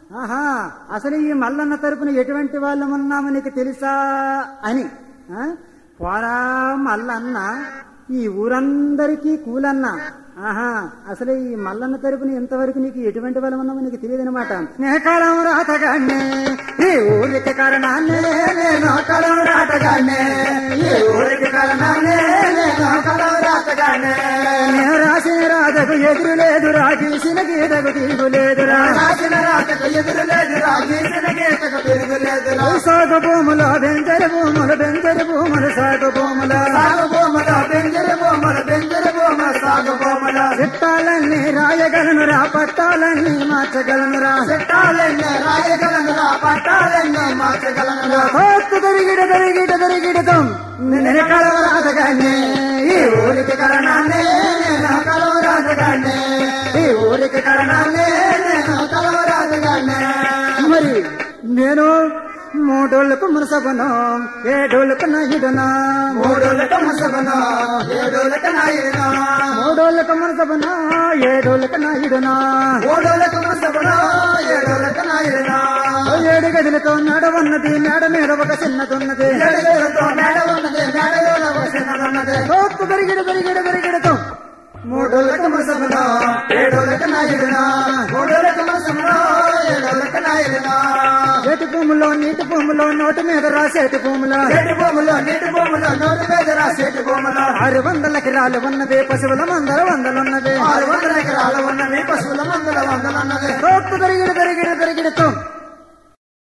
ఆహా అసలు ఈ మల్లన్న తరపున ఎటువంటి వాళ్ళం ఉన్నామో నీకు తెలుసా అని ఆ? పోరా మల్లన్న ఈ ఊరందరికీ కూలన్న ఆహా అసలు ఈ మల్లన్న తరపున ఇంతవరకు నీకు ఎటువంటి వాళ్ళం ఉన్నామో నీకు తెలియదు అనమాట నేకాలం రాతగానే ఈ ఊరికి కారణాన్నే నేను కలం రాతగానే ఈ ఊరికి కారణాన్నే నేను కలం రాతగానే నేను రాసిన రాతకు ఎదురు లేదు రాజేసిన గీతకు తిరుగు లేదురా రాసిన రాతకు ఎదురు లేదురా గీసిన గీతకు తిరుగులేదురా సాగు భూములో బెంజర భూములు బెంజర భూములు సాగు భూముల సాగు భూముల బెంజర భూముల బెంజర భూముల సాగు భూముల చిట్టాలన్నీ రాయగలనురా పట్టాలన్నీ మార్చగలనురా చట్టాలెన్నో రాయగలనురా పట్టాలెన్నో మార్చగలనురా కోత్తు దరిగిడ దరిగిడ దరిగిడతం నిన్న కలవరాదగానే ఈ ఊరికి కరణాన్నే నేను కలవరాజగానే ఈ ఊరికి కరణాన్నే నేను కలవరాజగానే మరి నేను మూడోళ్ళకు మునసబను ఏడోళ్ళకు నాయుడునా మూడులట ముసబను ఏడులట నాయుడునా మూడోళ్ళకు మునసబను ఏడోళ్ళకు నాయుడునా మూడులట ముసబను ఏడులట నాయుడునా ఏడు గదులతో నడవన్నది మేడ మీద ఒక చిన్నదున్నది ఏడుగులతో మేడ ఉన్నది మేడలోన ఒక చిన్నదున్నది కోత్తు దరిగిడ దరిగిడ దరిగిడతం మూడులట ముసబను ఏడులట నాయుడునా మూడులట ముసబను ఏడులట నాయుడునా చేతి భూములో నీటి భూములో నోటి మీద రాసేటి భూముల చెట్టు భూములో నీటి భూములో నోటి మీద రాసేటి భూములో ఆరు వందల ఎకరాలు ఉన్నది పశువుల మందర వందలున్నది ఆరు వందల ఎకరాలు ఉన్నవి పశువుల మందుల వందలున్నది కోత్తు దరిగిడ దరిగిడ దరిగిడతం